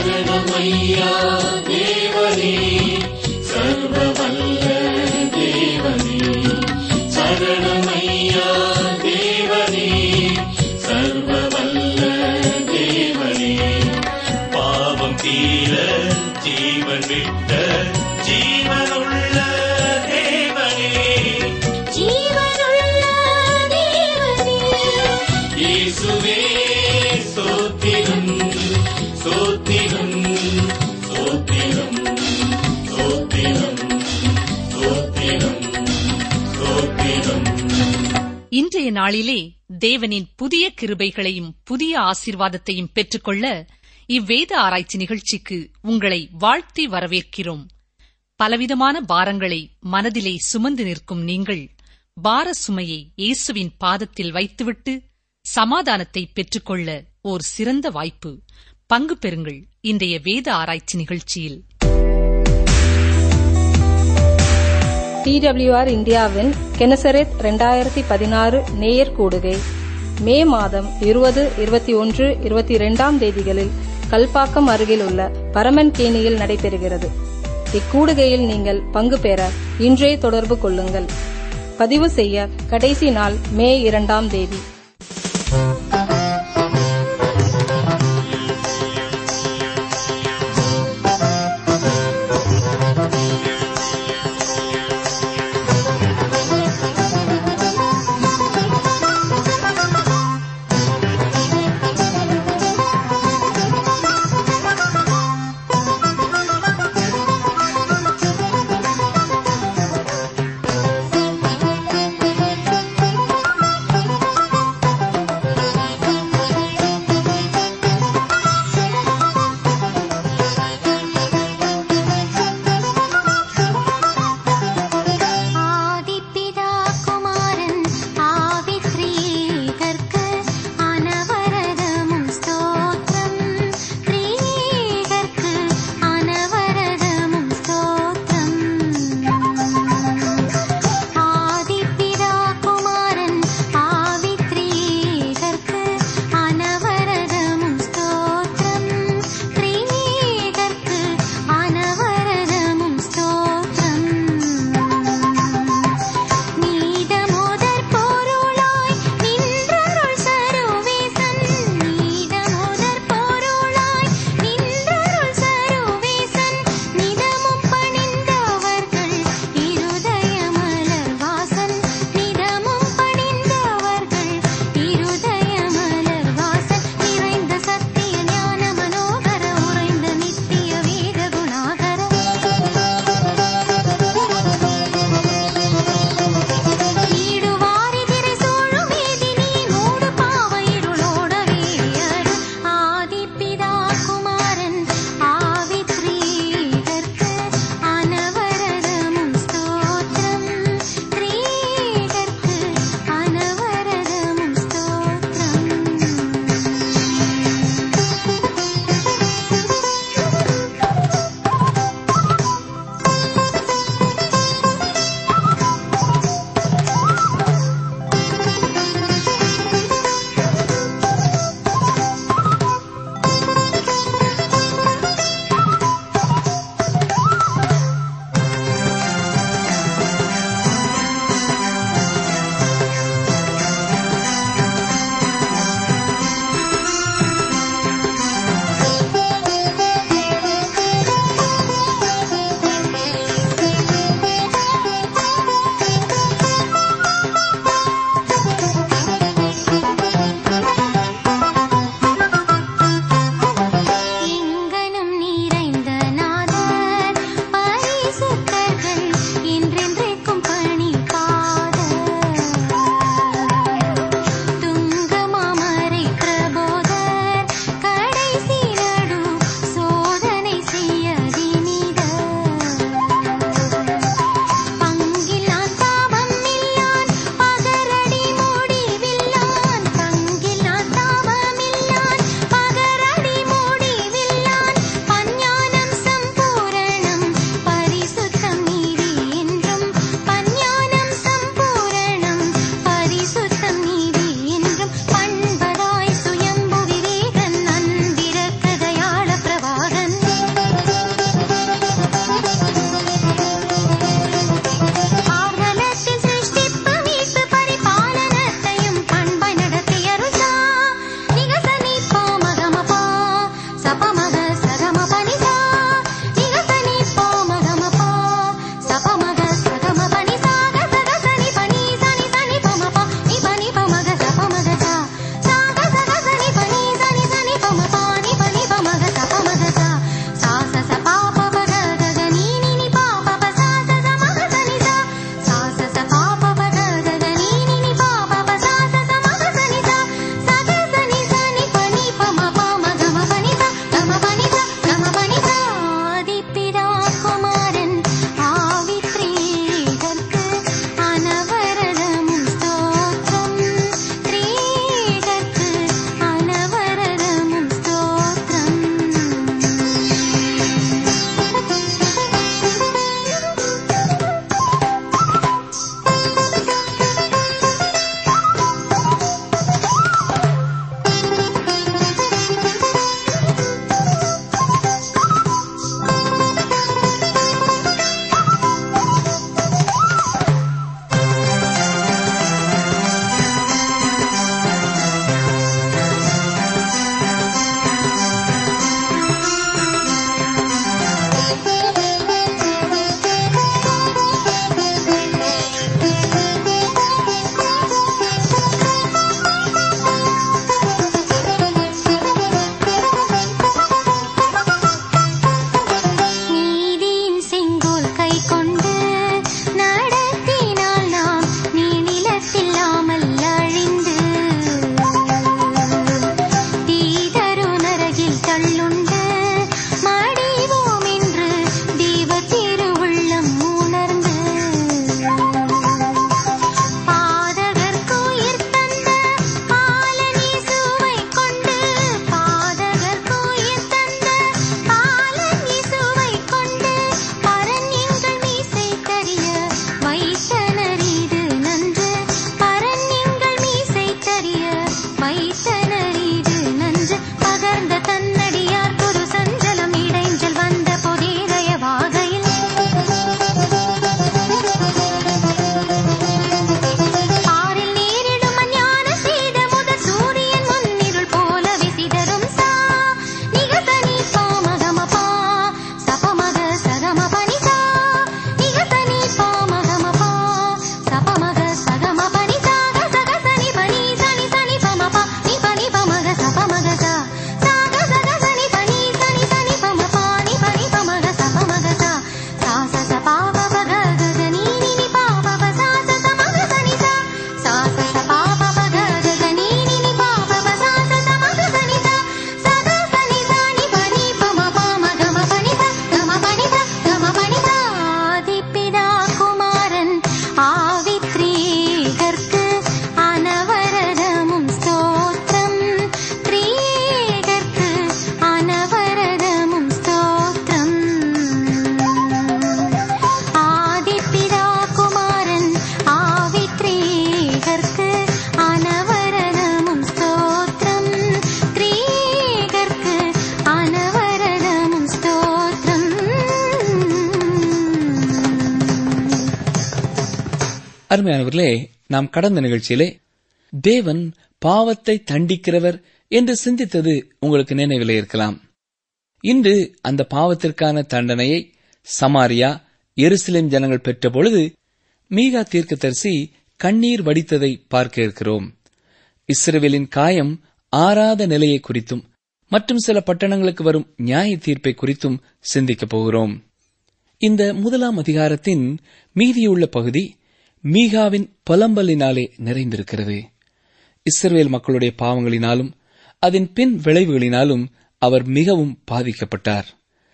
சரணமையா தேவனே சர்வ வல்ல தேவனே சரணமையா தேவனே சர்வ வல்ல தேவனே பாவம் தீர ஜீவன் விட்ட ஜீவனுள்ள தேவனே ஜீவனுள்ள தேவனே இயேசுவே சோத்திரம் சோத்திரம் சோத்திரம் சோத்திரம் சோத்திரம் சோத்திரம் இன்றைய நாளிலே தேவனின் புதிய கிருபைகளையும் புதிய ஆசீர்வாதத்தையும் பெற்றுக்கொள்ள இவ்வேத ஆராய்ச்சி நிகழ்ச்சிக்கு உங்களை வாழ்த்தி வரவேற்கிறோம் பலவிதமான பாரங்களை மனதிலே சுமந்து நிற்கும் நீங்கள் பார சுமையை இயேசுவின் பாதத்தில் வைத்துவிட்டு சமாதானத்தை பெற்றுக்கொள்ள ஓர் சிறந்த வாய்ப்பு பங்கு பெறுங்கள் இன்றைய வேத ஆராய்ச்சி நிகழ்ச்சியில் டிடபிள்யூஆர் இந்தியாவின் கெனசரெத் ரெண்டாயிரத்தி பதினாறு நேயர் கூடுகை மே மாதம் இருபது இருபத்தி ஒன்று இருபத்தி இரண்டாம் தேதிகளில் கல்பாக்கம் அருகில் உள்ள பரமன்கேணியில் நடைபெறுகிறது இக்கூடுகையில் நீங்கள் பங்கு பெற இன்றே தொடர்பு கொள்ளுங்கள் பதிவு செய்ய கடைசி நாள் மே இரண்டாம் தேதி அருமையானவர்களே நாம் கடந்த நிகழ்ச்சியிலே தேவன் பாவத்தை தண்டிக்கிறவர் என்று சிந்தித்தது உங்களுக்கு நினைவிலே இருக்கலாம் இன்று அந்த பாவத்திற்கான தண்டனையை சமாரியா எருசலேம் ஜனங்கள் பெற்ற பொழுது மீகா தீர்க்கதரிசி கண்ணீர் வடித்ததை பார்க்க இருக்கிறோம் இஸ்ரவேலின் காயம் ஆறாத நிலையை குறித்தும் மற்றும் சில பட்டணங்களுக்கு வரும் நியாய தீர்ப்பை குறித்தும் சிந்திக்கப் போகிறோம் இந்த முதலாம் அதிகாரத்தின் மீதியுள்ள பகுதி மீகாவின் புலம்பலினாலே நிறைந்திருக்கிறது இஸ்ரவேல் மக்களுடைய பாவங்களினாலும் அதன் பின் விளைவுகளினாலும் அவர் மிகவும் பாதிக்கப்பட்டார்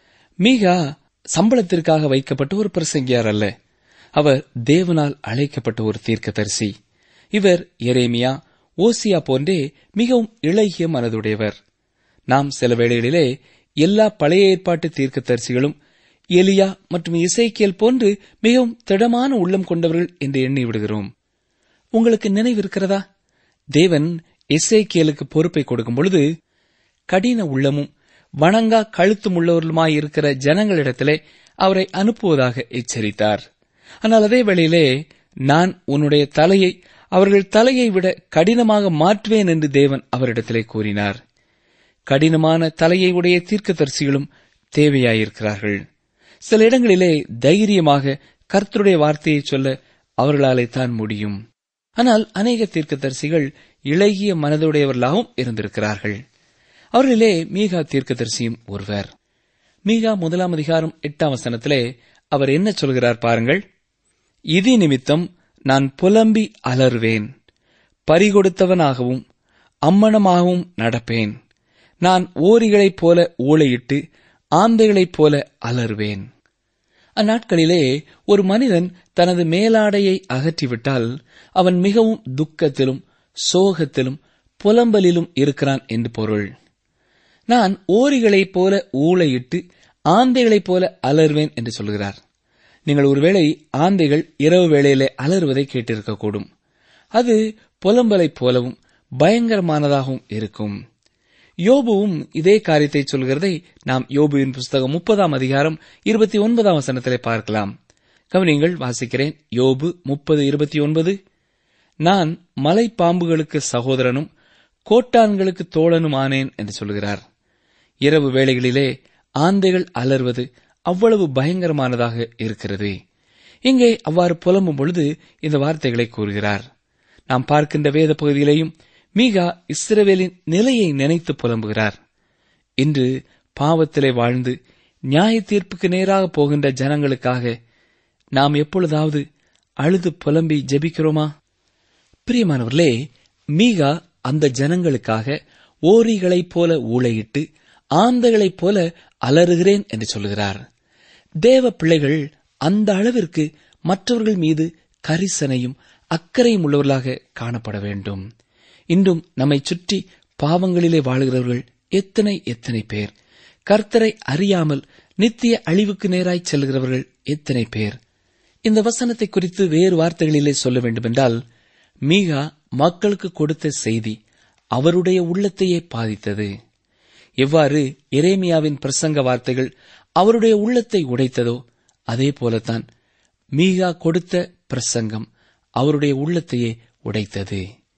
மீகா சம்பளத்திற்காக வைக்கப்பட்ட ஒரு பிரசங்கியார் அல்ல அவர் தேவனால் அழைக்கப்பட்ட ஒரு தீர்க்கதரிசி இவர் எரேமியா ஓசியா போன்றே மிகவும் இளகிய மனதுடையவர் நாம் சில வேளைகளிலே எல்லா பழைய ஏற்பாட்டு தீர்க்கதரிசிகளும் எலியா மற்றும் இசைக்கியல் போன்று மிகவும் திடமான உள்ளம் கொண்டவர்கள் என்று எண்ணி விடுகிறோம் உங்களுக்கு நினைவிருக்கிறதா தேவன் இசைக்கியலுக்கு பொறுப்பை கொடுக்கும் பொழுது கடின உள்ளமும் வணங்கா கழுத்தும் உள்ளவர்களுமாயிருக்கிற ஜனங்களிடத்திலே அவரை அனுப்புவதாக எச்சரித்தார் ஆனால் அதே வேளையிலே நான் உன்னுடைய தலையை அவர்கள் தலையை விட கடினமாக மாற்றுவேன் என்று தேவன் அவரிடத்திலே கூறினார் கடினமான தலையை உடைய தீர்க்கதரிசிகளும் தேவையாயிருக்கிறார்கள் சில இடங்களிலே தைரியமாக கர்த்தருடைய வார்த்தையை சொல்ல அவர்களாலே தான் முடியும் ஆனால் அநேக தீர்க்கதரிசிகள் இளகிய மனதுடையவர்களாகவும் இருந்திருக்கிறார்கள் அவர்களிலே மீகா தீர்க்கதரிசியும் ஒருவர் மீகா முதலாம் அதிகாரம் எட்டாம் வசனத்திலே அவர் என்ன சொல்கிறார் பாருங்கள் இது நிமித்தம் நான் புலம்பி அலறுவேன் பறிகொடுத்தவனாகவும் அம்மணமாகவும் நடப்பேன் நான் ஓரிகளைப் போல ஊளையிட்டு ஆந்தைகளைப் போல அலறுவேன் அந்நாட்களிலே ஒரு மனிதன் தனது மேலாடையை அகற்றிவிட்டால் அவன் மிகவும் துக்கத்திலும் சோகத்திலும் புலம்பலிலும் இருக்கிறான் என்று பொருள் நான் ஓரிகளைப் போல ஊளையிட்டு ஆந்தைகளைப் போல அலறுவேன் என்று சொல்கிறார் நீங்கள் ஒருவேளை ஆந்தைகள் இரவு வேளையிலே அலறுவதை கேட்டிருக்கக்கூடும் அது புலம்பலைப் போலவும் பயங்கரமானதாகவும் இருக்கும் யோபுவும் இதே காரியத்தை சொல்கிறதை நாம் யோபுவின் புஸ்தகம் முப்பதாம் அதிகாரம் இருபத்தி ஒன்பதாம் வசனத்திலே பார்க்கலாம் கவனிங்கள் வாசிக்கிறேன் யோபு முப்பது இருபத்தி ஒன்பது நான் மலைப்பாம்புகளுக்கு சகோதரனும் கோட்டான்களுக்கு தோழனும் ஆனேன் என்று சொல்கிறார் இரவு வேளைகளிலே ஆந்தைகள் அலர்வது அவ்வளவு பயங்கரமானதாக இருக்கிறது இங்கே அவ்வாறு புலம்பும் பொழுது இந்த வார்த்தைகளை கூறுகிறார் நாம் பார்க்கின்ற வேத பகுதியிலேயும் மீகா இஸ்ரவேலின் நிலையை நினைத்து புலம்புகிறார் இன்று பாவத்திலே வாழ்ந்து நியாய தீர்ப்புக்கு நேராக போகின்ற ஜனங்களுக்காக நாம் எப்பொழுதாவது அழுது புலம்பி ஜெபிக்கிறோமா பிரியமானவர்களே மீகா அந்த ஜனங்களுக்காக ஓரிகளைப் போல ஊளையிட்டு ஆந்தைகளைப் போல அலறுகிறேன் என்று சொல்கிறார் தேவ பிள்ளைகள் அந்த அளவிற்கு மற்றவர்கள் மீது கரிசனையும் அக்கறையும் உள்ளவர்களாக காணப்பட வேண்டும் இன்றும் நம்மை சுற்றி பாவங்களிலே வாழுகிறவர்கள் எத்தனை எத்தனை பேர் கர்த்தரை அறியாமல் நித்திய அழிவுக்கு நேராய் செல்கிறவர்கள் எத்தனை பேர் இந்த வசனத்தை குறித்து வேறு வார்த்தைகளிலே சொல்ல வேண்டுமென்றால் மீகா மக்களுக்கு கொடுத்த செய்தி அவருடைய உள்ளத்தையே பாதித்தது எவ்வாறு எரேமியாவின் பிரசங்க வார்த்தைகள் அவருடைய உள்ளத்தை உடைத்ததோ அதே போலத்தான் மீகா கொடுத்த பிரசங்கம் அவருடைய உள்ளத்தையே உடைத்தது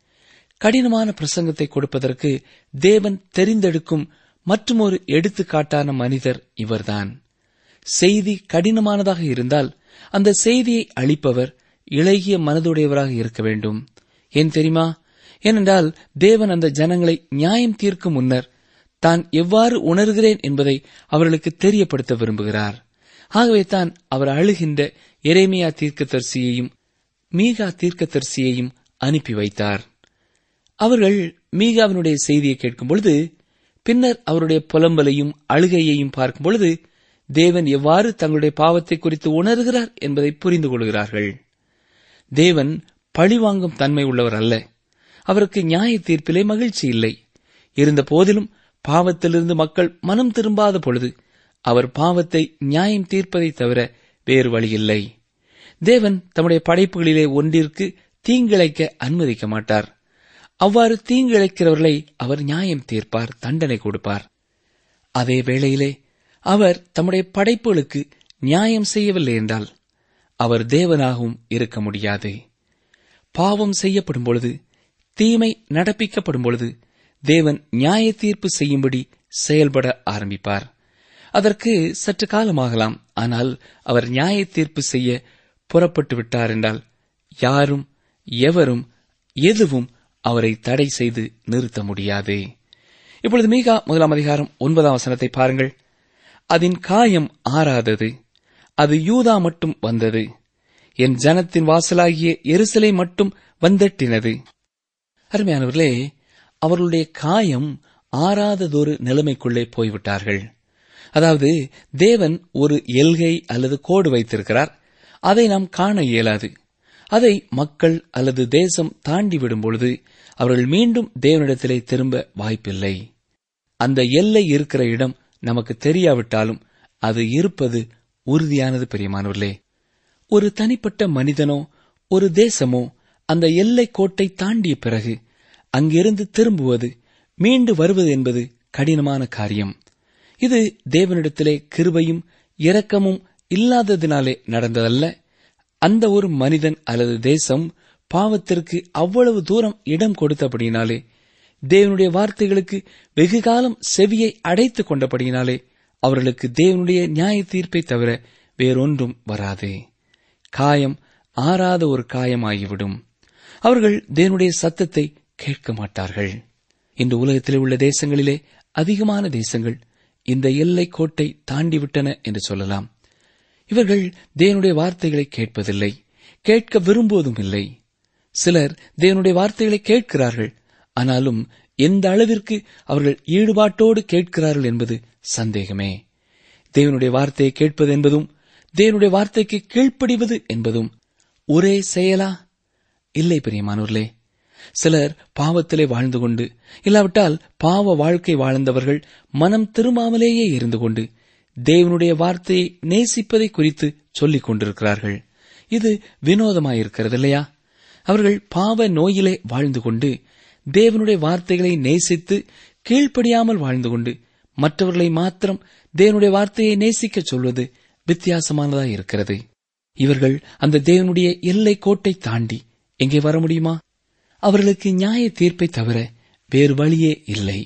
கடினமான பிரசங்கத்தை கொடுப்பதற்கு தேவன் தெரிந்தெடுக்கும் மற்றுமொரு எடுத்துக்காட்டான மனிதர் இவர்தான் செய்தி கடினமானதாக இருந்தால் அந்த செய்தியை அளிப்பவர் இளகிய மனதுடையவராக இருக்க வேண்டும் ஏன் தெரியுமா ஏனென்றால் தேவன் அந்த ஜனங்களை நியாயம் தீர்க்கும் முன்னர் தான் எவ்வாறு உணர்கிறேன் என்பதை அவர்களுக்கு தெரியப்படுத்த விரும்புகிறார் ஆகவே தான் அவர் அழுகின்ற எரேமியா தீர்க்கதரிசியையும் மீகா தீர்க்கதரிசியையும் அனுப்பி வைத்தார் அவர்கள் மீகாவினுடைய செய்தியை கேட்கும் பொழுது பின்னர் அவருடைய புலம்பலையும் அழுகையையும் பார்க்கும் பொழுது தேவன் எவ்வாறு தங்களுடைய பாவத்தை குறித்து உணர்கிறார் என்பதை புரிந்து கொள்கிறார்கள் தேவன் பழிவாங்கும் தன்மை உள்ளவர் அல்ல அவருக்கு நியாய தீர்ப்பிலே மகிழ்ச்சி இல்லை இருந்த போதிலும் பாவத்திலிருந்து மக்கள் மனம் திரும்பாத பொழுது அவர் பாவத்தை நியாயம் தீர்ப்பதை தவிர வேறு வழியில்லை தேவன் தம்முடைய படைப்புகளிலே ஒன்றிற்கு தீங்கிழைக்க அனுமதிக்க மாட்டார் அவ்வாறு தீங்கிழைக்கிறவர்களை அவர் நியாயம் தீர்ப்பார் தண்டனை கொடுப்பார் அதே வேளையிலே அவர் தம்முடைய படைப்புகளுக்கு நியாயம் செய்யவில்லை என்றால் அவர் தேவனாகவும் இருக்க முடியாது பாவம் செய்யப்படும் பொழுது தீமை நடப்பிக்கப்படும் பொழுது தேவன் நியாய தீர்ப்பு செய்யும்படி செயல்பட ஆரம்பிப்பார் அதற்கு சற்று காலமாகலாம் ஆனால் அவர் நியாய தீர்ப்பு செய்ய புறப்பட்டு விட்டார் என்றால் யாரும் எவரும் எதுவும் அவரை தடை செய்து நிறுத்த முடியாது இப்பொழுது மீகா முதலாம் அதிகாரம் ஒன்பதாம் வசனத்தை பாருங்கள் அதன் காயம் ஆறாதது அது யூதா மட்டும் வந்தது என் ஜனத்தின் வாசலாகிய எருசலை மட்டும் வந்தெட்டினது அருமையானவர்களே அவர்களுடைய காயம் ஆறாததொரு நிலைமைக்குள்ளே போய்விட்டார்கள் அதாவது தேவன் ஒரு எல்கை அல்லது கோடு வைத்திருக்கிறார் அதை நாம் காண இயலாது அதை மக்கள் அல்லது தேசம் தாண்டி விடும் பொழுது அவர்கள் மீண்டும் தேவனிடத்திலே திரும்ப வாய்ப்பில்லை அந்த எல்லை இருக்கிற இடம் நமக்கு தெரியாவிட்டாலும் அது இருப்பது உறுதியானது பெரியமானவர்களே ஒரு தனிப்பட்ட மனிதனோ ஒரு தேசமோ அந்த எல்லை கோட்டை தாண்டிய பிறகு அங்கிருந்து திரும்புவது மீண்டு வருவது என்பது கடினமான காரியம் இது தேவனிடத்திலே கிருபையும் இரக்கமும் இல்லாததினாலே நடந்ததல்ல அந்த ஒரு மனிதன் அல்லது தேசம் பாவத்திற்கு அவ்வளவு தூரம் இடம் கொடுத்தபடியினாலே தேவனுடைய வார்த்தைகளுக்கு வெகு காலம் செவியை அடைத்துக் கொண்டபடியினாலே அவர்களுக்கு தேவனுடைய நியாய தீர்ப்பை தவிர வேறொன்றும் வராது காயம் ஆறாத ஒரு காயமாகிவிடும் அவர்கள் தேவனுடைய சத்தத்தை கேட்க மாட்டார்கள் இன்று உலகத்திலே உள்ள தேசங்களிலே அதிகமான தேசங்கள் இந்த எல்லை கோட்டை தாண்டிவிட்டன என்று சொல்லலாம் இவர்கள் தேவனுடைய வார்த்தைகளை கேட்பதில்லை கேட்க விரும்புவதும் இல்லை சிலர் தேவனுடைய வார்த்தைகளை கேட்கிறார்கள் ஆனாலும் எந்த அளவிற்கு அவர்கள் ஈடுபாட்டோடு கேட்கிறார்கள் என்பது சந்தேகமே தேவனுடைய வார்த்தையை கேட்பது என்பதும் தேவனுடைய வார்த்தைக்கு கீழ்ப்படிவது என்பதும் ஒரே செயலா இல்லை பிரியமானூர்களே சிலர் பாவத்திலே வாழ்ந்து கொண்டு இல்லாவிட்டால் பாவ வாழ்க்கை வாழ்ந்தவர்கள் மனம் திரும்பாமலேயே இருந்து கொண்டு தேவனுடைய வார்த்தையை நேசிப்பதை குறித்து சொல்லிக் கொண்டிருக்கிறார்கள் இது வினோதமாயிருக்கிறது இல்லையா அவர்கள் பாவ நோயிலே வாழ்ந்து கொண்டு தேவனுடைய வார்த்தைகளை நேசித்து கீழ்ப்படியாமல் வாழ்ந்து கொண்டு மற்றவர்களை மாத்திரம் தேவனுடைய வார்த்தையை நேசிக்க சொல்வது வித்தியாசமானதாக இருக்கிறது இவர்கள் அந்த தேவனுடைய எல்லை கோட்டை தாண்டி எங்கே வர முடியுமா அவர்களுக்கு நியாய தீர்ப்பை தவிர வேறு வழியே இல்லை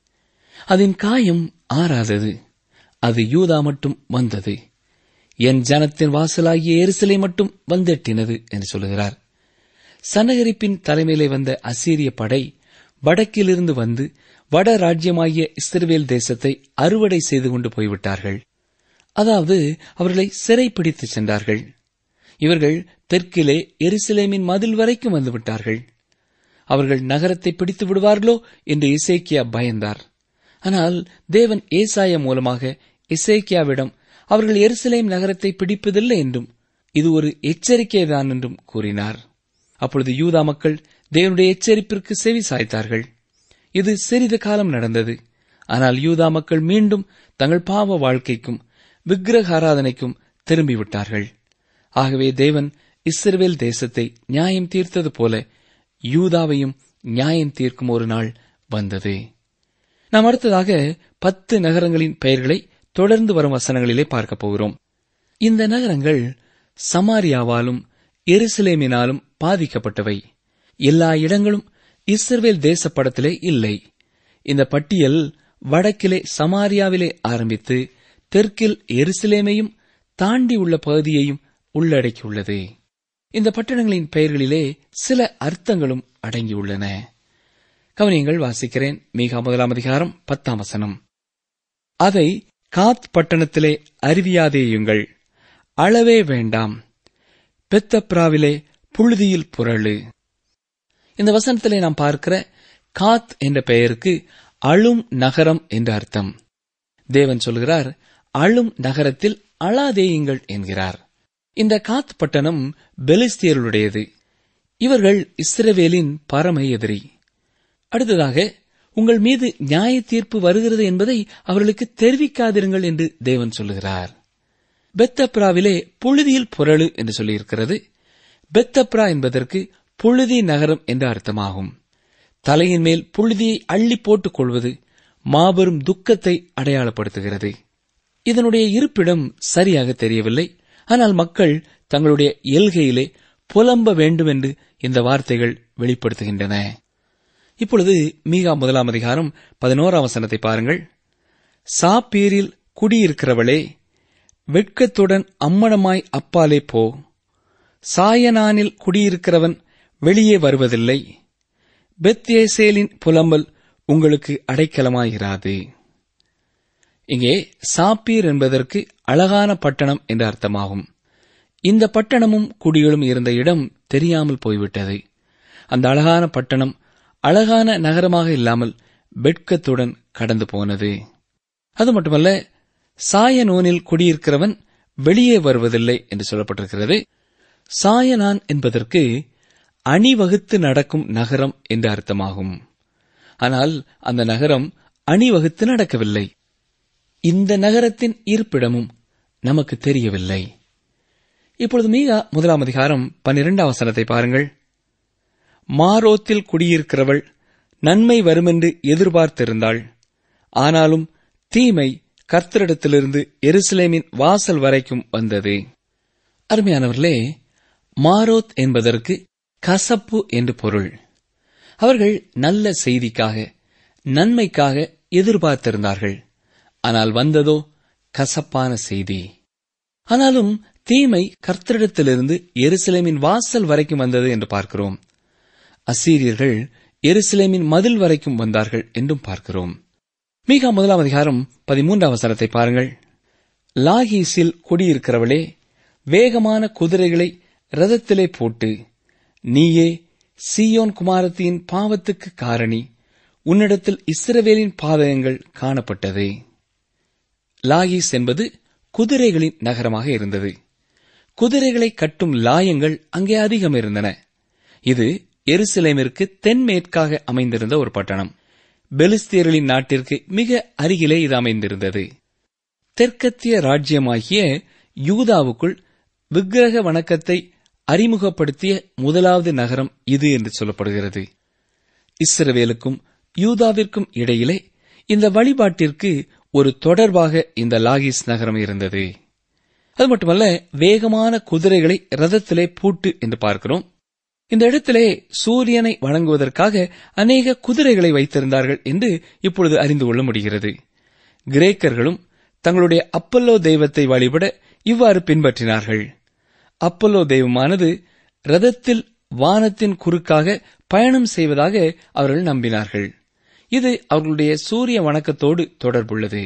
அதன் காயம் ஆறாதது அது யூதா மட்டும் வந்தது என் ஜனத்தின் வாசலாகிய எரிசலை மட்டும் வந்தெட்டினது என்று சொல்லுகிறார் சனகரிப்பின் தலைமையிலே வந்த அசீரிய படை வடக்கிலிருந்து வந்து வட ராஜ்யமாகிய இஸ்ரவேல் தேசத்தை அறுவடை செய்து கொண்டு போய்விட்டார்கள் அதாவது அவர்களை சிறைப்பிடித்து சென்றார்கள் இவர்கள் தெற்கிலே எருசலேமின் மதில் வரைக்கும் வந்துவிட்டார்கள் அவர்கள் நகரத்தை பிடித்து விடுவார்களோ என்று இசைக்கியா பயந்தார் ஆனால் தேவன் ஏசாய மூலமாக இசைக்கியாவிடம் அவர்கள் எருசலேம் நகரத்தை பிடிப்பதில்லை என்றும் இது ஒரு எச்சரிக்கைதான் என்றும் கூறினார் அப்பொழுது யூதா மக்கள் தேவனுடைய எச்சரிப்பிற்கு செவி சாய்த்தார்கள் இது சிறிது காலம் நடந்தது ஆனால் யூதா மக்கள் மீண்டும் தங்கள் பாவ வாழ்க்கைக்கும் விக்கிரக ஆராதனைக்கும் திரும்பிவிட்டார்கள் ஆகவே தேவன் இஸ்ரவேல் தேசத்தை நியாயம் தீர்த்தது போல யூதாவையும் நியாயம் தீர்க்கும் ஒரு நாள் வந்தது நாம் அடுத்ததாக பத்து நகரங்களின் பெயர்களை தொடர்ந்து வரும் வசனங்களிலே பார்க்கப் போகிறோம் இந்த நகரங்கள் சமாரியாவாலும் எருசலேமினாலும் பாதிக்கப்பட்டவை எல்லா இடங்களும் இஸ்ரவேல் தேச படத்திலே இல்லை இந்த பட்டியல் வடக்கிலே சமாரியாவிலே ஆரம்பித்து தெற்கில் எருசலேமையும் தாண்டி உள்ள பகுதியையும் உள்ளடக்கியுள்ளது இந்த பட்டணங்களின் பெயர்களிலே சில அர்த்தங்களும் அடங்கியுள்ளன கவனியங்கள் வாசிக்கிறேன் மீகா முதலாம் அதிகாரம் பத்தாம் வசனம் அதை காத் பட்டணத்திலே அறிவியாதேயுங்கள் அளவே வேண்டாம் பெத்தப்ராவிலே புழுதியில் புரளு இந்த வசனத்திலே நாம் பார்க்கிற காத் என்ற பெயருக்கு அழும் நகரம் என்று அர்த்தம் தேவன் சொல்கிறார் அழும் நகரத்தில் அழாதேயுங்கள் என்கிறார் இந்த காத் பட்டணம் பெலிஸ்தியர்களுடையது இவர்கள் இஸ்ரவேலின் பரம எதிரி அடுத்ததாக உங்கள் மீது நியாய தீர்ப்பு வருகிறது என்பதை அவர்களுக்கு தெரிவிக்காதிருங்கள் என்று தேவன் சொல்லுகிறார் பெத்தப்ராவிலே புழுதியில் புரளு என்று சொல்லியிருக்கிறது பெத்தப்ரா என்பதற்கு புழுதி நகரம் என்ற அர்த்தமாகும் தலையின் மேல் புழுதியை அள்ளி போட்டுக் கொள்வது மாபெரும் துக்கத்தை அடையாளப்படுத்துகிறது இதனுடைய இருப்பிடம் சரியாக தெரியவில்லை ஆனால் மக்கள் தங்களுடைய எல்கையிலே புலம்ப வேண்டும் என்று இந்த வார்த்தைகள் வெளிப்படுத்துகின்றன இப்பொழுது மீகா முதலாம் அதிகாரம் பதினோராம் வசனத்தை பாருங்கள் சாப்பீரில் குடியிருக்கிறவளே வெட்கத்துடன் அம்மணமாய் அப்பாலே போ சாயனானில் குடியிருக்கிறவன் வெளியே வருவதில்லை பெத்யேசேலின் புலம்பல் உங்களுக்கு அடைக்கலமாயிராது இங்கே சாப்பீர் என்பதற்கு அழகான பட்டணம் என்று அர்த்தமாகும் இந்த பட்டணமும் குடிகளும் இருந்த இடம் தெரியாமல் போய்விட்டது அந்த அழகான பட்டணம் அழகான நகரமாக இல்லாமல் வெட்கத்துடன் கடந்து போனது அது மட்டுமல்ல சாயனோனில் குடியிருக்கிறவன் வெளியே வருவதில்லை என்று சொல்லப்பட்டிருக்கிறது சாயனான் என்பதற்கு அணிவகுத்து நடக்கும் நகரம் என்று அர்த்தமாகும் ஆனால் அந்த நகரம் அணிவகுத்து நடக்கவில்லை இந்த நகரத்தின் இருப்பிடமும் நமக்கு தெரியவில்லை இப்பொழுது மீகா முதலாம் அதிகாரம் பன்னிரெண்டாம் வசனத்தை பாருங்கள் மாரோத்தில் குடியிருக்கிறவள் நன்மை வருமென்று எதிர்பார்த்திருந்தாள் ஆனாலும் தீமை கர்த்தரிடத்திலிருந்து எருசலேமின் வாசல் வரைக்கும் வந்தது அருமையானவர்களே மாரோத் என்பதற்கு கசப்பு என்று பொருள் அவர்கள் நல்ல செய்திக்காக நன்மைக்காக எதிர்பார்த்திருந்தார்கள் ஆனால் வந்ததோ கசப்பான செய்தி ஆனாலும் தீமை கர்த்தரிடத்திலிருந்து எருசலேமின் வாசல் வரைக்கும் வந்தது என்று பார்க்கிறோம் அசீரியர்கள் எருசலேமின் மதில் வரைக்கும் வந்தார்கள் என்றும் பார்க்கிறோம் மீகா முதலாம் அதிகாரம் பதிமூன்றாம் வசனத்தை பாருங்கள் லாகீஸில் குடியிருக்கிறவளே வேகமான குதிரைகளை ரதத்திலே போட்டு நீயே சீயோன் குமாரத்தியின் பாவத்துக்கு காரணி உன்னிடத்தில் இஸ்ரவேலின் பாதகங்கள் காணப்பட்டது லாகீஸ் என்பது குதிரைகளின் நகரமாக இருந்தது குதிரைகளை கட்டும் லாயங்கள் அங்கே அதிகம் இருந்தன இது எருசலேமிற்கு தென்மேற்காக அமைந்திருந்த ஒரு பட்டணம் பெலிஸ்தியர்களின் நாட்டிற்கு மிக அருகிலே இது அமைந்திருந்தது தெற்கத்திய ராஜ்யமாகிய யூதாவுக்குள் விக்கிரக வணக்கத்தை அறிமுகப்படுத்திய முதலாவது நகரம் இது என்று சொல்லப்படுகிறது இஸ்ரவேலுக்கும் யூதாவிற்கும் இடையிலே இந்த வழிபாட்டிற்கு ஒரு தொடர்பாக இந்த லாகிஸ் நகரம் இருந்தது அது மட்டுமல்ல வேகமான குதிரைகளை ரதத்திலே பூட்டு என்று பார்க்கிறோம் இந்த இடத்திலே சூரியனை வழங்குவதற்காக அநேக குதிரைகளை வைத்திருந்தார்கள் என்று இப்பொழுது அறிந்து கொள்ள முடிகிறது கிரேக்கர்களும் தங்களுடைய அப்பல்லோ தெய்வத்தை வழிபட இவ்வாறு பின்பற்றினார்கள் அப்பல்லோ தெய்வமானது ரதத்தில் வானத்தின் குறுக்காக பயணம் செய்வதாக அவர்கள் நம்பினார்கள் இது அவர்களுடைய சூரிய வணக்கத்தோடு தொடர்புள்ளது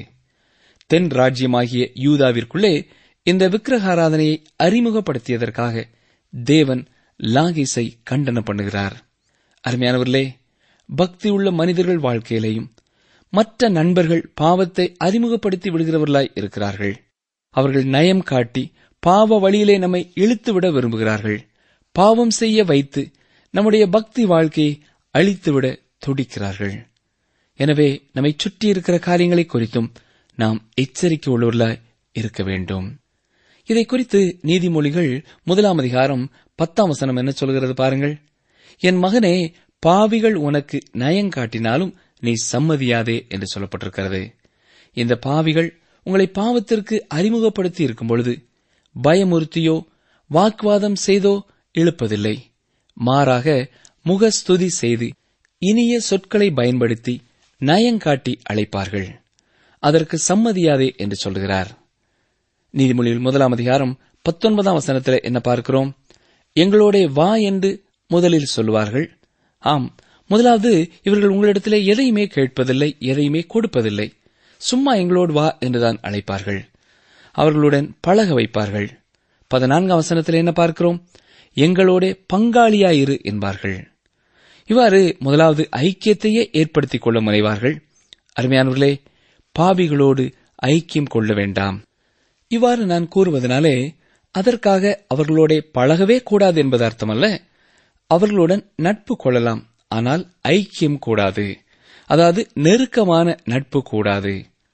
தென் ராஜ்யமாகிய யூதாவிற்குள்ளே இந்த விக்கிரகாராதனையை அறிமுகப்படுத்தியதற்காக தேவன் லாகிஸை கண்டனம் பண்ணுகிறார் அருமையானவர்களே பக்தியுள்ள மனிதர்கள் வாழ்க்கையிலேயும் மற்ற நண்பர்கள் பாவத்தை அறிமுகப்படுத்தி விடுகிறவர்களாய் இருக்கிறார்கள் அவர்கள் நயம் காட்டி பாவ வழியிலே நம்மை இழுத்துவிட விரும்புகிறார்கள் பாவம் செய்ய வைத்து நம்முடைய பக்தி வாழ்க்கையை அழித்துவிட துடிக்கிறார்கள் எனவே நம்மை சுற்றி இருக்கிற காரியங்களை குறித்தும் நாம் எச்சரிக்கை உள்ளவர்களாய் இருக்க வேண்டும் இதை குறித்து நீதிமொழிகள் முதலாம் அதிகாரம் பத்தாம் வசனம் என்ன சொல்கிறது பாருங்கள் என் மகனே பாவிகள் உனக்கு நயங்காட்டினாலும் நீ சம்மதியாதே என்று சொல்லப்பட்டிருக்கிறது இந்த பாவிகள் உங்களை பாவத்திற்கு அறிமுகப்படுத்தி இருக்கும் பொழுது பயமுறுத்தியோ வாக்குவாதம் செய்தோ இழுப்பதில்லை மாறாக முகஸ்துதி செய்து இனிய சொற்களை பயன்படுத்தி நயங்காட்டி அழைப்பார்கள் அதற்கு சம்மதியாதே என்று சொல்கிறார் நீதிமொழியில் முதலாம் அதிகாரம் பத்தொன்பதாம் வசனத்தில் என்ன பார்க்கிறோம் எங்களோட வா என்று முதலில் சொல்லுவார்கள் ஆம் முதலாவது இவர்கள் உங்களிடத்திலே எதையுமே கேட்பதில்லை எதையுமே கொடுப்பதில்லை சும்மா எங்களோடு வா என்றுதான் அழைப்பார்கள் அவர்களுடன் பழக வைப்பார்கள் பதினான்காம் வசனத்தில் என்ன பார்க்கிறோம் எங்களோட பங்காளியாயிரு என்பார்கள் இவ்வாறு முதலாவது ஐக்கியத்தையே ஏற்படுத்திக் கொள்ள முனைவார்கள் அருமையானவர்களே பாவிகளோடு ஐக்கியம் கொள்ள வேண்டாம் இவ்வாறு நான் கூறுவதனாலே அதற்காக அவர்களோட பழகவே கூடாது என்பது அர்த்தமல்ல அவர்களுடன் நட்பு கொள்ளலாம் ஆனால் ஐக்கியம் கூடாது அதாவது நெருக்கமான நட்பு கூடாது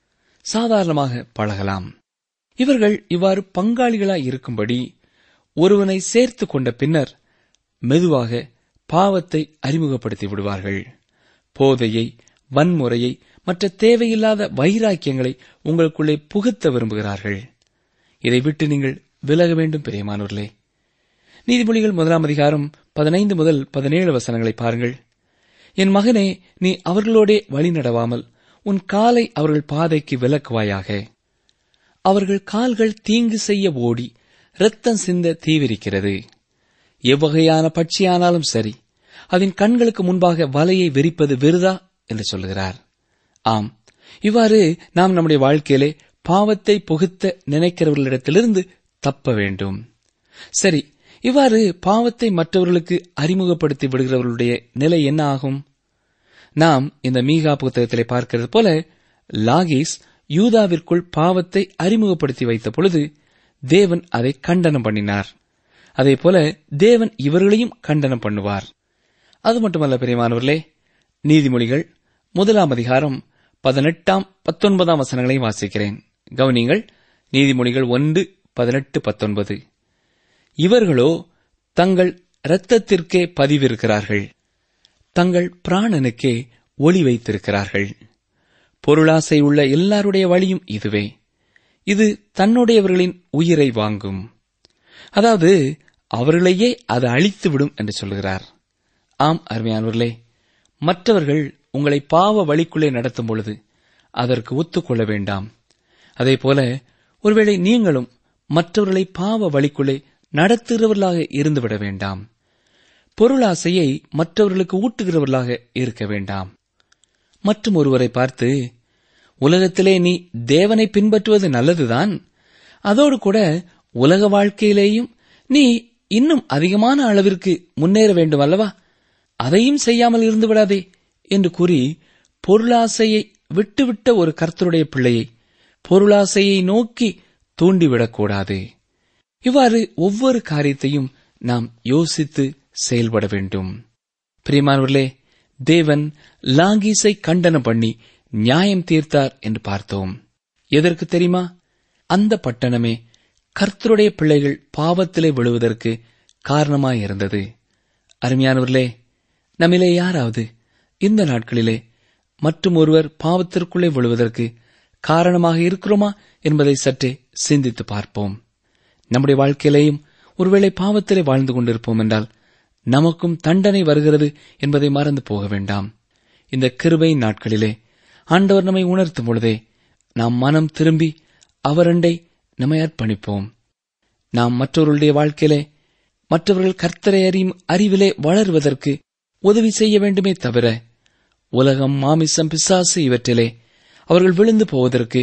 சாதாரணமாக பழகலாம் இவர்கள் இவ்வாறு பங்காளிகளாய் இருக்கும்படி ஒருவனை சேர்த்து கொண்ட பின்னர் மெதுவாக பாவத்தை அறிமுகப்படுத்தி விடுவார்கள் போதையை வன்முறையை மற்ற தேவையில்லாத வைராக்கியங்களை உங்களுக்குள்ளே புகுத்த விரும்புகிறார்கள் இதை விட்டு நீங்கள் விலக வேண்டும் பிரியமானவர்களே நீதிமொழிகள் முதலாம் அதிகாரம் பதினைந்து முதல் பதினேழு வசனங்களை பாருங்கள் என் மகனே நீ அவர்களோடே வழி நடவாமல் உன் காலை அவர்கள் பாதைக்கு விலக்குவாயாக அவர்கள் கால்கள் தீங்கு செய்ய ஓடி இரத்தம் சிந்த தீவிரிக்கிறது எவ்வகையான பட்சியானாலும் சரி அதன் கண்களுக்கு முன்பாக வலையை விரிப்பது விருதா என்று சொல்லுகிறார் ஆம் இவ்வாறு நாம் நம்முடைய வாழ்க்கையிலே பாவத்தை புகுத்த நினைக்கிறவர்களிடத்திலிருந்து தப்ப வேண்டும் சரி இவ்வாறு பாவத்தை மற்றவர்களுக்கு அறிமுகப்படுத்தி விடுகிறவர்களுடைய நிலை என்ன ஆகும் நாம் இந்த மீகா புத்தகத்திலே பார்க்கிறது போல லாகீஸ் யூதாவிற்குள் பாவத்தை அறிமுகப்படுத்தி வைத்த பொழுது தேவன் அதை கண்டனம் பண்ணினார் அதே போல தேவன் இவர்களையும் கண்டனம் பண்ணுவார் அது மட்டுமல்ல பிரியமானவர்களே நீதிமொழிகள் முதலாம் அதிகாரம் பதினெட்டாம் பத்தொன்பதாம் வசனங்களையும் வாசிக்கிறேன் கவனிங்கள் நீதிமொழிகள் ஒன்று பதினெட்டு பத்தொன்பது இவர்களோ தங்கள் இரத்தத்திற்கே பதிவிருக்கிறார்கள் தங்கள் பிராணனுக்கே ஒளி வைத்திருக்கிறார்கள் பொருளாசை உள்ள எல்லாருடைய வழியும் இதுவே இது தன்னுடையவர்களின் உயிரை வாங்கும் அதாவது அவர்களையே அது அழித்துவிடும் என்று சொல்கிறார் ஆம் அருமையானவர்களே மற்றவர்கள் உங்களை பாவ வழிக்குள்ளே நடத்தும் பொழுது அதற்கு ஒத்துக்கொள்ள வேண்டாம் அதேபோல ஒருவேளை நீங்களும் மற்றவர்களை பாவ வழிக்குள்ளே நடத்துகிறவர்களாக இருந்துவிட வேண்டாம் பொருளாசையை மற்றவர்களுக்கு ஊட்டுகிறவர்களாக இருக்க வேண்டாம் மற்றும் ஒருவரை பார்த்து உலகத்திலே நீ தேவனை பின்பற்றுவது நல்லதுதான் அதோடு கூட உலக வாழ்க்கையிலேயும் நீ இன்னும் அதிகமான அளவிற்கு முன்னேற வேண்டும் அல்லவா அதையும் செய்யாமல் இருந்து விடாதே என்று கூறி பொருளாசையை விட்டுவிட்ட ஒரு கர்த்தருடைய பிள்ளையை பொருளாசையை நோக்கி தூண்டிவிடக்கூடாது இவ்வாறு ஒவ்வொரு காரியத்தையும் நாம் யோசித்து செயல்பட வேண்டும் பிரியமானவர்களே தேவன் லாங்கீஸை கண்டனம் பண்ணி நியாயம் தீர்த்தார் என்று பார்த்தோம் எதற்கு தெரியுமா அந்த பட்டணமே கர்த்தருடைய பிள்ளைகள் பாவத்திலே விழுவதற்கு காரணமாயிருந்தது அருமையானவர்களே நம்மிலே யாராவது இந்த நாட்களிலே மற்றும் ஒருவர் பாவத்திற்குள்ளே விழுவதற்கு காரணமாக இருக்கிறோமா என்பதை சற்றே சிந்தித்து பார்ப்போம் நம்முடைய வாழ்க்கையிலேயும் ஒருவேளை பாவத்திலே வாழ்ந்து கொண்டிருப்போம் என்றால் நமக்கும் தண்டனை வருகிறது என்பதை மறந்து போக வேண்டாம் இந்த கிருபை நாட்களிலே ஆண்டவர் நம்மை உணர்த்தும் பொழுதே நாம் மனம் திரும்பி அவரண்டை நம்மை அர்ப்பணிப்போம் நாம் மற்றவர்களுடைய வாழ்க்கையிலே மற்றவர்கள் கர்த்தரை அறியும் அறிவிலே வளருவதற்கு உதவி செய்ய வேண்டுமே தவிர உலகம் மாமிசம் பிசாசு இவற்றிலே அவர்கள் விழுந்து போவதற்கு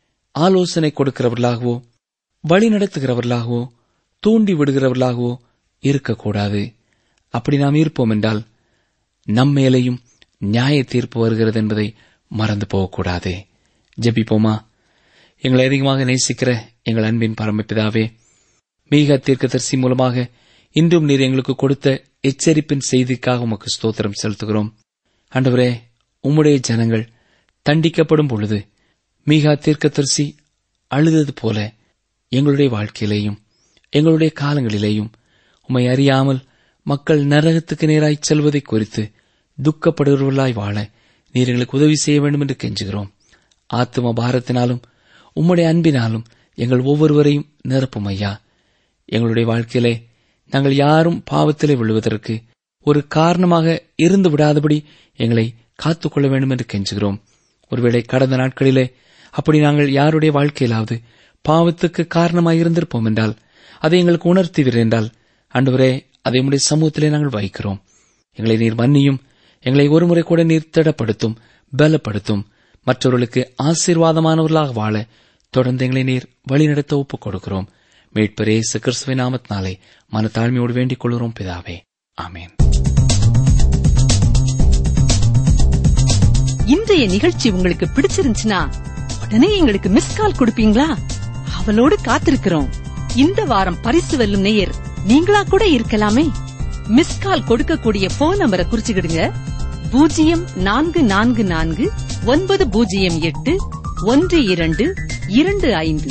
ஆலோசனை கொடுக்கிறவர்களாகவோ வழி நடத்துகிறவர்களாகவோ தூண்டி விடுகிறவர்களாகவோ இருக்கக்கூடாது அப்படி நாம் இருப்போம் என்றால் நம்மேலையும் நியாய தீர்ப்பு வருகிறது என்பதை மறந்து போகக்கூடாது ஜெபிப்போமா எங்களை அதிகமாக நேசிக்கிற எங்கள் அன்பின் பரமபிதாவே மீக தீர்க்கதரிசி மூலமாக இன்றும் நீர் எங்களுக்கு கொடுத்த எச்சரிப்பின் செய்திக்காக உமக்கு ஸ்தோத்திரம் செலுத்துகிறோம் ஆண்டவரே உம்முடைய ஜனங்கள் தண்டிக்கப்படும் பொழுது மீகா தீர்க்கதரிசி அழுதது போல எங்களுடைய வாழ்க்கையிலேயும் எங்களுடைய காலங்களிலேயும் உம்மை அறியாமல் மக்கள் நரகத்துக்கு நேராய் செல்வதை குறித்து துக்கப்படுகிறவர்களாய் வாழ நீர் எங்களுக்கு உதவி செய்ய வேண்டும் என்று கெஞ்சுகிறோம் ஆத்ம பாரத்தினாலும் உம்முடைய அன்பினாலும் எங்கள் ஒவ்வொருவரையும் நிரப்பும் ஐயா எங்களுடைய வாழ்க்கையிலே நாங்கள் யாரும் பாவத்திலே விழுவதற்கு ஒரு காரணமாக இருந்து விடாதபடி எங்களை காத்துக்கொள்ள வேண்டும் என்று கெஞ்சுகிறோம் ஒருவேளை கடந்த நாட்களிலே அப்படி நாங்கள் யாருடைய வாழ்க்கையிலாவது பாவத்துக்கு காரணமாக இருந்திருப்போம் என்றால் அதை எங்களுக்கு உணர்த்துவீர் என்றால் ஆண்டவரே அதை உம்முடைய சமூகத்திலே நாங்கள் வைக்கிறோம் எங்களை நீர் மன்னியும் எங்களை ஒருமுறை கூட நீர் திடப்படுத்தும் பலப்படுத்தும் மற்றவர்களுக்கு ஆசீர்வாதமானவர்களாக வாழ தொடர்ந்து எங்களை நீர் வழிநடத்த ஒப்புக் கொடுக்கிறோம் மீட்பரே கிறிஸ்துவின் நாமத்தினாலே மனத்தாழ்மையோடு வேண்டிக் கொள்கிறோம் பிதாவே ஆமேன் இன்றைய நிகழ்ச்சி உங்களுக்கு பிடிச்சிருந்துச்சுன்னா உடனே எங்களுக்கு மிஸ் கால் கொடுப்பீங்களா அவளோடு காத்திருக்கிறோம் இந்த வாரம் பரிசு வெல்லும் நேயர் நீங்களா கூட இருக்கலாமே மிஸ் கால் கொடுக்கக்கூடிய போன் நம்பரை குறிச்சுக்கிடுங்க பூஜ்ஜியம் நான்கு நான்கு நான்கு ஒன்பது பூஜ்ஜியம் எட்டு ஒன்று இரண்டு இரண்டு ஐந்து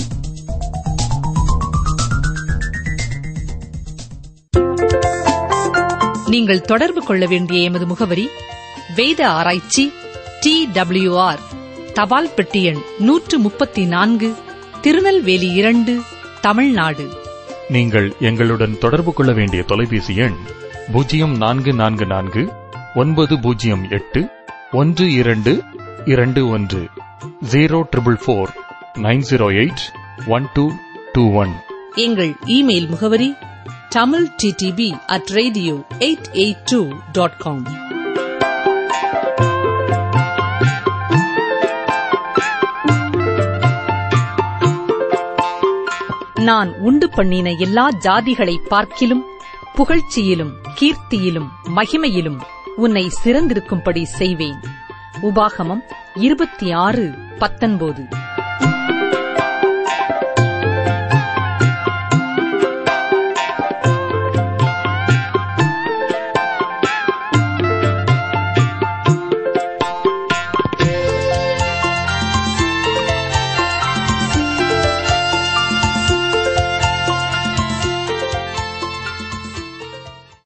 நீங்கள் தொடர்பு கொள்ள வேண்டிய எமது முகவரி வேத ஆராய்ச்சி டி ஆர் தபால் பெட்டி எண் நூற்று முப்பத்தி நான்கு திருநெல்வேலி இரண்டு தமிழ்நாடு நீங்கள் எங்களுடன் தொடர்பு கொள்ள வேண்டிய தொலைபேசி எண் பூஜ்ஜியம் நான்கு நான்கு நான்கு ஒன்பது பூஜ்ஜியம் எட்டு ஒன்று இரண்டு இரண்டு ஒன்று zero triple four nine zero eight one two two one எங்கள் இமெயில் முகவரி Tamil TDP at radio eight eight two dot com நான் உண்டு பண்ணின எல்லா ஜாதிகளை பார்க்கிலும் புகழ்ச்சியிலும் கீர்த்தியிலும் மகிமையிலும் உன்னை சிறந்திருக்கும்படி செய்வேன் உபாகமம் இருபத்தி ஆறு பத்தொன்பது